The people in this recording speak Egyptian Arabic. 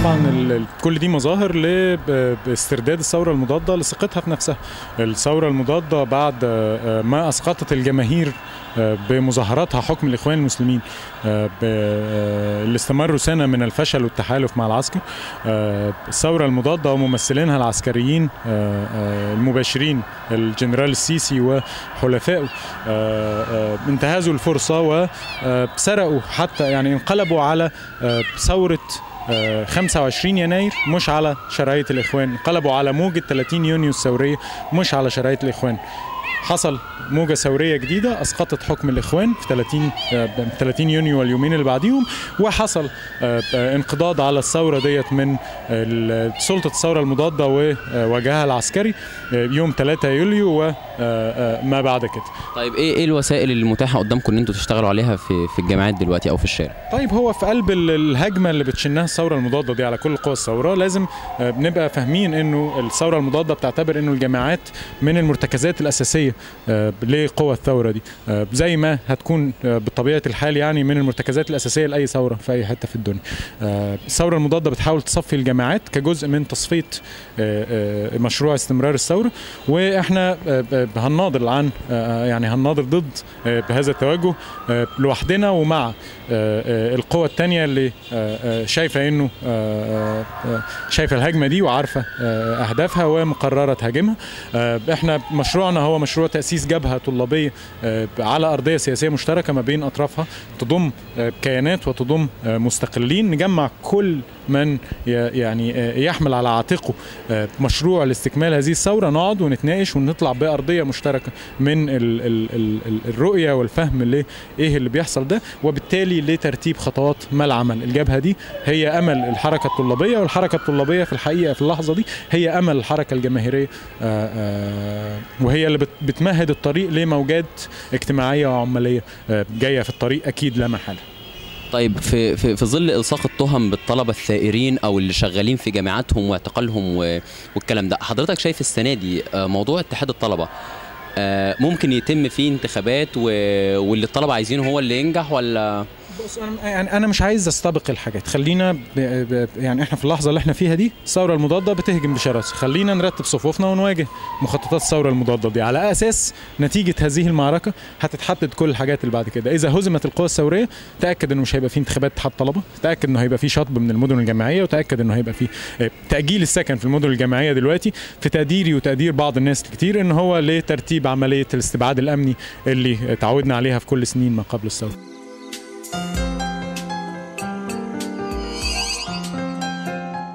طبعا ال- كل دي مظاهر لاسترداد الثوره المضاده لثقتها في نفسها الثوره المضاده بعد آه، ما اسقطت الجماهير آه، بمظاهراتها حكم الاخوان المسلمين آه، ب- آه، اللي استمروا سنه من الفشل والتحالف مع العسكر آه، الثوره المضاده وممثلينها العسكريين آه، آه، المباشرين الجنرال السيسي وحلفائه آه، آه، انتهزوا الفرصه وسرقوا حتى يعني انقلبوا على آه، ثوره آه، 25 يناير مش على شرعيه الاخوان انقلبوا على موجه 30 يونيو الثوريه مش على شرعيه الاخوان حصل موجة ثورية جديدة أسقطت حكم الإخوان في 30 آه، 30 يونيو واليومين اللي بعديهم وحصل آه، آه، انقضاض على الثورة ديت من ال- سلطة الثورة المضادة ووجهها العسكري آه، يوم 3 يوليو وما بعد كده طيب ايه ايه الوسائل المتاحه قدامكم ان انتوا تشتغلوا عليها في في الجامعات دلوقتي او في الشارع طيب هو في قلب ال- الهجمه اللي بتشنها الثوره المضاده دي على كل قوى الثوره لازم آه، بنبقى فاهمين انه الثوره المضاده بتعتبر انه الجامعات من المرتكزات الاساسيه آه، لقوى الثوره دي آه، زي ما هتكون آه، بطبيعه الحال يعني من المرتكزات الاساسيه لاي ثوره في اي حته في الدنيا آه، الثوره المضاده بتحاول تصفي الجامعات كجزء من تصفيه آه، آه، مشروع استمرار الثوره واحنا آه، آه، هنناضل عن آه، يعني هنناضل ضد آه، بهذا التوجه آه، لوحدنا ومع آه، آه، القوى التانية اللي آه، آه، شايفة انه آه، آه، شايفة الهجمة دي وعارفة آه، اهدافها ومقررة تهاجمها آه، احنا مشروعنا هو مشروع تأسيس جبهة طلابية آه، على أرضية سياسية مشتركة ما بين أطرافها تضم آه، كيانات وتضم آه، مستقلين نجمع كل من ي- يعني آه، يحمل على عاتقه آه، مشروع لاستكمال هذه الثورة نقعد ونتناقش ونطلع بأرضية مشتركة من ال ال ال ال الرؤية والفهم لايه اللي بيحصل ده وبالتالي لترتيب خطوات ما العمل الجبهة دي هي أمل الحركة الطلابية والحركة الطلابية في الحقيقة في اللحظة دي هي أمل الحركة الجماهيرية آه، آه، وهي اللي بت- بتمهد الطريق لموجات اجتماعية وعمالية آه، جاية في الطريق أكيد لا محالة طيب في في في ظل الصاق التهم بالطلبه الثائرين او اللي شغالين في جامعاتهم واعتقالهم و- والكلام ده حضرتك شايف السنه دي آه، موضوع اتحاد الطلبه آه، ممكن يتم فيه انتخابات و- واللي الطلبه عايزينه هو اللي ينجح ولا بص انا يعني انا مش عايز استبق الحاجات خلينا ب... ب... يعني احنا في اللحظه اللي احنا فيها دي الثوره المضاده بتهجم بشراسه خلينا نرتب صفوفنا ونواجه مخططات الثوره المضاده دي على اساس نتيجه هذه المعركه هتتحدد كل الحاجات اللي بعد كده اذا هزمت القوى الثوريه تاكد انه مش هيبقى في انتخابات اتحاد طلبه تاكد انه هيبقى في شطب من المدن الجامعيه وتاكد انه هيبقى في آه، تاجيل السكن في المدن الجامعيه دلوقتي في تقديري وتقدير بعض الناس الكتير ان هو لترتيب عمليه الاستبعاد الامني اللي تعودنا عليها في كل سنين ما قبل الثوره